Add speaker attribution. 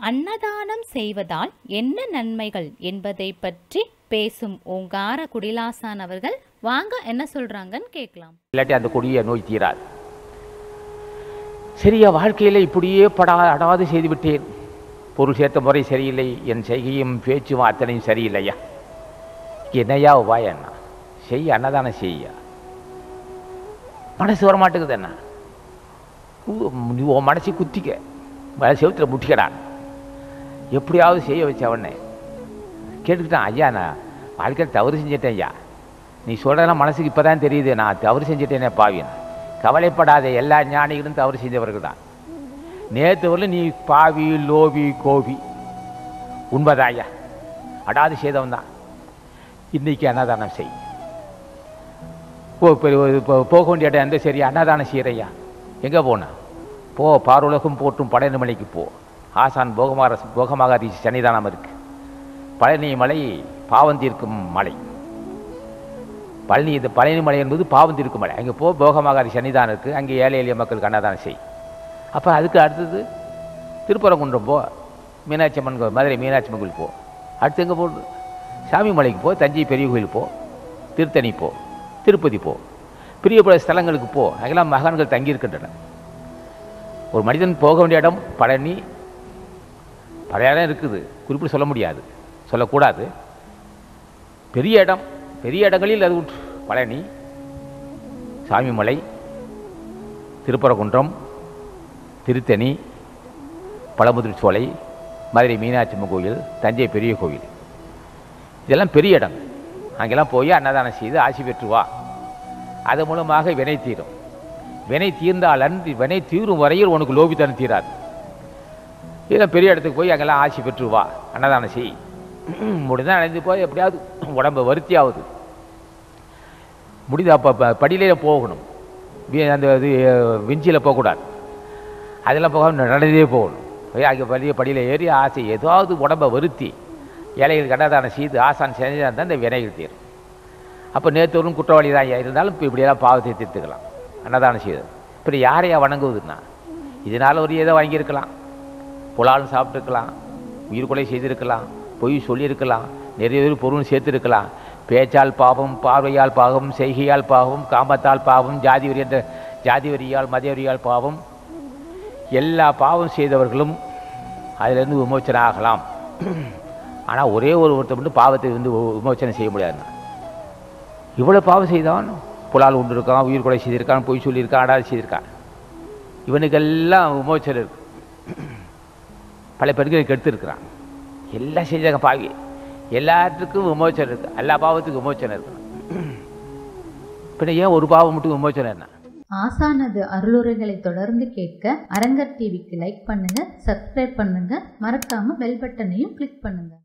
Speaker 1: அன்னதானம் செய்வதால் என்ன நன்மைகள் என்பதை பற்றி பேசும் ஓங்கார குடிலாசான் அவர்கள் வாங்க என்ன சொல்றாங்கன்னு கேட்கலாம்
Speaker 2: இல்லாட்டி அந்த கொடிய நோய் தீராது சரியா வாழ்க்கையில் இப்படியே படா அடாது செய்து விட்டேன் பொருள் சேர்த்த முறை சரியில்லை என் செய்கையும் பேச்சும் அத்தனையும் சரியில்லையா என்னையா உபாயம் என்ன செய்ய அன்னதானம் செய்யா மனசு வர மாட்டேங்குது என்ன உ- நீ உன் மனசை குத்திக்க மலை செவுத்துல முட்டிக்கடா எப்படியாவது செய்ய வச்ச அவனை கேட்டுக்கிட்டான் ஐயா நான் வாழ்க்கையில் தவறு செஞ்சிட்டேன் ஐயா நீ சொல்கிறதெல்லாம் மனசுக்கு இப்போ தான் தெரியுது நான் தவறு செஞ்சிட்டேனே பாவின் கவலைப்படாத எல்லா ஞானிகளும் தவறு செஞ்சவர்கள் தான் நேற்று வரலும் நீ பாவி லோவி கோபி உண்மைதான் ஐயா அடாது செய்தவன் தான் இன்னைக்கு அன்னதானம் செய் போ பெரிய ஒரு போ- போக வேண்டிய இடம் எந்த சரி அன்னதானம் செய்கிறையா எங்கே போன போ பாருலகம் போற்றும் பழனி மலைக்கு போ ஆசான் போகமாக போகமாக சன்னிதானம் இருக்கு பழனி மலை பாவம் தீர்க்கும் மலை பழனி இந்த பழனி மலை என்பது பாவம் தீர்க்கும் மலை அங்கே போ போகமாகாரி சன்னிதானம் இருக்குது அங்கே ஏழை எளிய மக்களுக்கு அன்னதானம் செய் அப்போ அதுக்கு அடுத்தது திருப்பரங்குன்றம் போ மீனாட்சி அம்மன் கோவில் மதுரை மீனாட்சி அம்மன் கோவில் போ அடுத்து எங்கே போ சாமி மலைக்கு போ தஞ்சை பெரிய கோயில் போ திருத்தணி போ திருப்பதி போ பிரியப்பட ஸ்தலங்களுக்கு போ அங்கெல்லாம் மகான்கள் தங்கியிருக்கின்றன ஒரு மனிதன் போக வேண்டிய இடம் பழனி பல இடம் இருக்குது குறிப்பிட்டு சொல்ல முடியாது சொல்லக்கூடாது பெரிய இடம் பெரிய இடங்களில் அது உண்டு பழனி சாமிமலை திருப்பரங்குன்றம் திருத்தணி பழமுதிர் சோலை மதுரை மீனாட்சி அம்மன் கோயில் தஞ்சை பெரிய கோவில் இதெல்லாம் பெரிய இடம் அங்கெல்லாம் போய் அன்னதானம் செய்து ஆசி பெற்று வா அது மூலமாக வினை தீரும் வினை தீர்ந்தால் அன்றி வினை தீரும் வரையில் உனக்கு லோபித்தனம் தீராது இதெல்லாம் பெரிய இடத்துக்கு போய் அங்கெல்லாம் ஆசி பெற்று வா அன்னதானம் செய் முடிந்தால் அணைந்து போய் எப்படியாவது உடம்பு வருத்தி ஆகுது முடிது அப்போ படியிலே போகணும் வி- அந்த இது விஞ்சியில் போகக்கூடாது அதெல்லாம் போகாம நடந்தே போகணும் போய் அங்கே பெரிய படியில் ஏறி ஆசை ஏதாவது உடம்பை வருத்தி ஏழைகள் கண்ணதானம் செய்து ஆசான் செஞ்சால் தான் இந்த வினைகள் தீரும் அப்போ நேற்றோரும் குற்றவாளி தான் இருந்தாலும் இப்போ இப்படியெல்லாம் பாவத்தை தீர்த்துக்கலாம் அன்னதானம் செய்தது இப்படி யாரையா வணங்குவதுன்னா இதனால் ஒரு ஏதோ வாங்கியிருக்கலாம் புலாலும் சாப்பிட்டுருக்கலாம் உயிர் கொலை செய்திருக்கலாம் பொய் சொல்லியிருக்கலாம் நிறைய பேர் பொருள் சேர்த்திருக்கலாம் பேச்சால் பாவம் பார்வையால் பாவம் செய்கையால் பாவம் காமத்தால் பாவம் ஜாதி வரி என்ற ஜாதி வரியால் மத வரியால் பாவம் எல்லா பாவம் செய்தவர்களும் அதிலிருந்து விமோச்சனம் ஆகலாம் ஆனால் ஒரே ஒரு ஒருத்தர் மட்டும் பாவத்தை வந்து வி- விமோச்சனம் செய்ய முடியாதுண்ணா இவ்வளோ பாவம் செய்தான் புலால் உண்டு இருக்கான் உயிர் கொலை செய்திருக்கான் பொய் சொல்லியிருக்கான் அடாது செய்திருக்கான் இவனுக்கெல்லாம் விமோச்சனம் இருக்கு பல பேருக்கு கெடுத்துருக்கிறான் எல்லாம் செஞ்சாங்க பாவி எல்லாத்துக்கும் விமோச்சனம் இருக்கு எல்லா பாவத்துக்கும் விமோச்சனம் இருக்கு பின்ன ஏன் ஒரு பாவம் மட்டும் விமோச்சனம் என்ன
Speaker 3: ஆசானது அருளுரைகளை தொடர்ந்து கேட்க அரங்கர் டிவிக்கு லைக் பண்ணுங்க சப்ஸ்கிரைப் பண்ணுங்க மறக்காம பெல் பட்டனையும் கிளிக் பண்ணுங்க